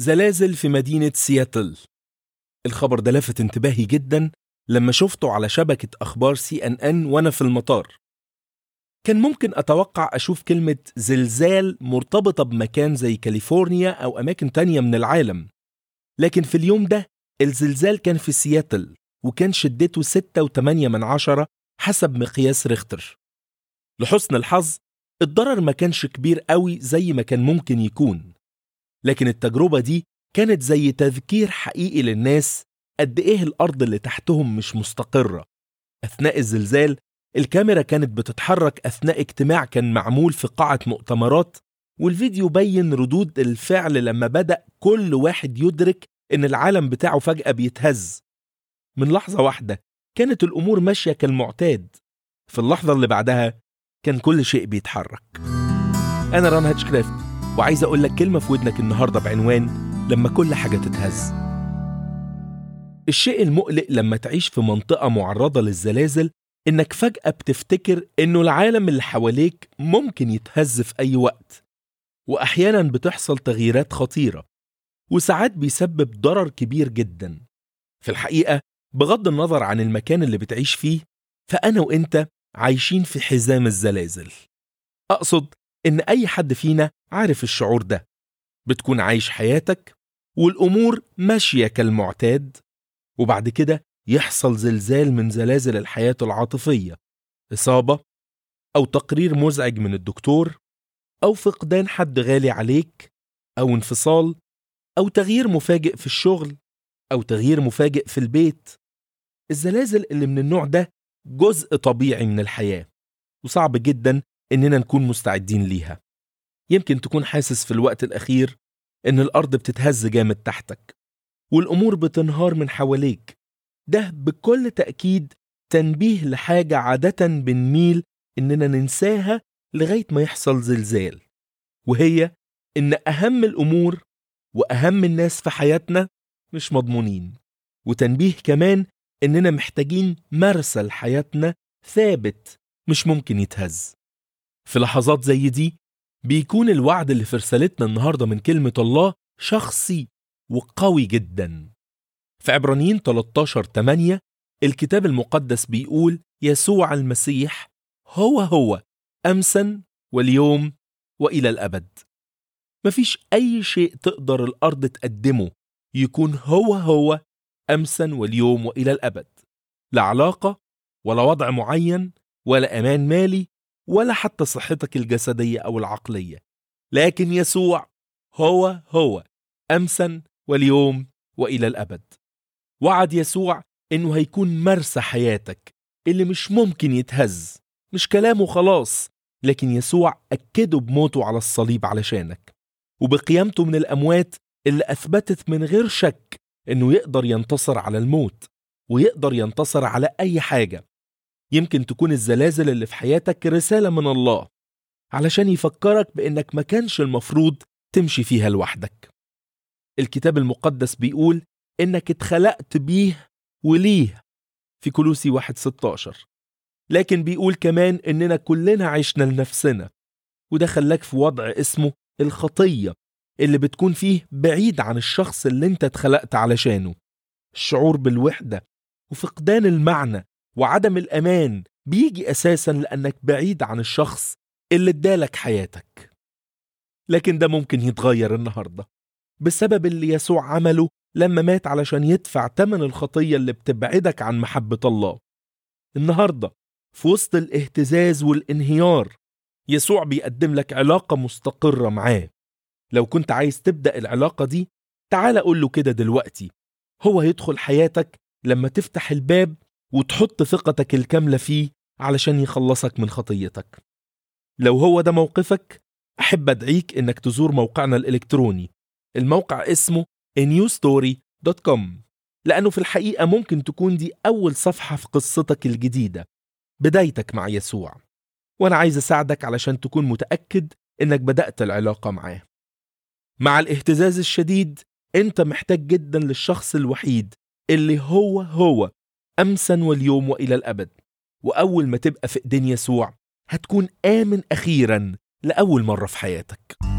زلازل في مدينة سياتل الخبر ده لفت انتباهي جدا لما شفته على شبكة أخبار سي أن أن وأنا في المطار كان ممكن أتوقع أشوف كلمة زلزال مرتبطة بمكان زي كاليفورنيا أو أماكن تانية من العالم لكن في اليوم ده الزلزال كان في سياتل وكان شدته 6.8 من عشرة حسب مقياس ريختر لحسن الحظ الضرر ما كانش كبير قوي زي ما كان ممكن يكون لكن التجربة دي كانت زي تذكير حقيقي للناس قد إيه الأرض اللي تحتهم مش مستقرة أثناء الزلزال الكاميرا كانت بتتحرك أثناء اجتماع كان معمول في قاعة مؤتمرات والفيديو بين ردود الفعل لما بدأ كل واحد يدرك إن العالم بتاعه فجأة بيتهز من لحظة واحدة كانت الأمور ماشية كالمعتاد في اللحظة اللي بعدها كان كل شيء بيتحرك أنا ران هاتشكرافت وعايز أقول لك كلمة في ودنك النهاردة بعنوان لما كل حاجة تتهز الشيء المقلق لما تعيش في منطقة معرضة للزلازل إنك فجأة بتفتكر إنه العالم اللي حواليك ممكن يتهز في أي وقت وأحيانا بتحصل تغييرات خطيرة وساعات بيسبب ضرر كبير جدا في الحقيقة بغض النظر عن المكان اللي بتعيش فيه فأنا وإنت عايشين في حزام الزلازل أقصد إن أي حد فينا عارف الشعور ده بتكون عايش حياتك والأمور ماشية كالمعتاد وبعد كده يحصل زلزال من زلازل الحياة العاطفية إصابة أو تقرير مزعج من الدكتور أو فقدان حد غالي عليك أو انفصال أو تغيير مفاجئ في الشغل أو تغيير مفاجئ في البيت الزلازل اللي من النوع ده جزء طبيعي من الحياة وصعب جدا إننا نكون مستعدين ليها يمكن تكون حاسس في الوقت الأخير إن الأرض بتتهز جامد تحتك والأمور بتنهار من حواليك ده بكل تأكيد تنبيه لحاجة عادة بنميل إننا ننساها لغاية ما يحصل زلزال وهي إن أهم الأمور وأهم الناس في حياتنا مش مضمونين وتنبيه كمان إننا محتاجين مرسى لحياتنا ثابت مش ممكن يتهز في لحظات زي دي بيكون الوعد اللي في رسالتنا النهارده من كلمة الله شخصي وقوي جدا في عبرانيين 13 8 الكتاب المقدس بيقول يسوع المسيح هو هو أمسا واليوم وإلى الأبد مفيش أي شيء تقدر الأرض تقدمه يكون هو هو أمسا واليوم وإلى الأبد لا علاقة ولا وضع معين ولا أمان مالي ولا حتى صحتك الجسدية أو العقلية لكن يسوع هو هو أمسا واليوم وإلى الأبد وعد يسوع إنه هيكون مرسى حياتك اللي مش ممكن يتهز مش كلامه خلاص لكن يسوع أكده بموته على الصليب علشانك وبقيامته من الأموات اللي أثبتت من غير شك إنه يقدر ينتصر على الموت ويقدر ينتصر على أي حاجة يمكن تكون الزلازل اللي في حياتك رسالة من الله علشان يفكرك بإنك ما كانش المفروض تمشي فيها لوحدك الكتاب المقدس بيقول إنك اتخلقت بيه وليه في كلوسي 1:16 لكن بيقول كمان إننا كلنا عشنا لنفسنا وده خلاك في وضع اسمه الخطية اللي بتكون فيه بعيد عن الشخص اللي انت اتخلقت علشانه الشعور بالوحدة وفقدان المعنى وعدم الأمان بيجي أساسا لأنك بعيد عن الشخص اللي ادالك حياتك لكن ده ممكن يتغير النهاردة بسبب اللي يسوع عمله لما مات علشان يدفع تمن الخطية اللي بتبعدك عن محبة الله النهاردة في وسط الاهتزاز والانهيار يسوع بيقدم لك علاقة مستقرة معاه لو كنت عايز تبدأ العلاقة دي تعال قول له كده دلوقتي هو هيدخل حياتك لما تفتح الباب وتحط ثقتك الكاملة فيه علشان يخلصك من خطيتك لو هو ده موقفك أحب أدعيك إنك تزور موقعنا الإلكتروني الموقع اسمه newstory.com لأنه في الحقيقة ممكن تكون دي أول صفحة في قصتك الجديدة بدايتك مع يسوع وأنا عايز أساعدك علشان تكون متأكد إنك بدأت العلاقة معاه مع الاهتزاز الشديد أنت محتاج جدا للشخص الوحيد اللي هو هو أمسا واليوم وإلى الأبد وأول ما تبقى في إيدين يسوع هتكون آمن أخيرا لأول مرة في حياتك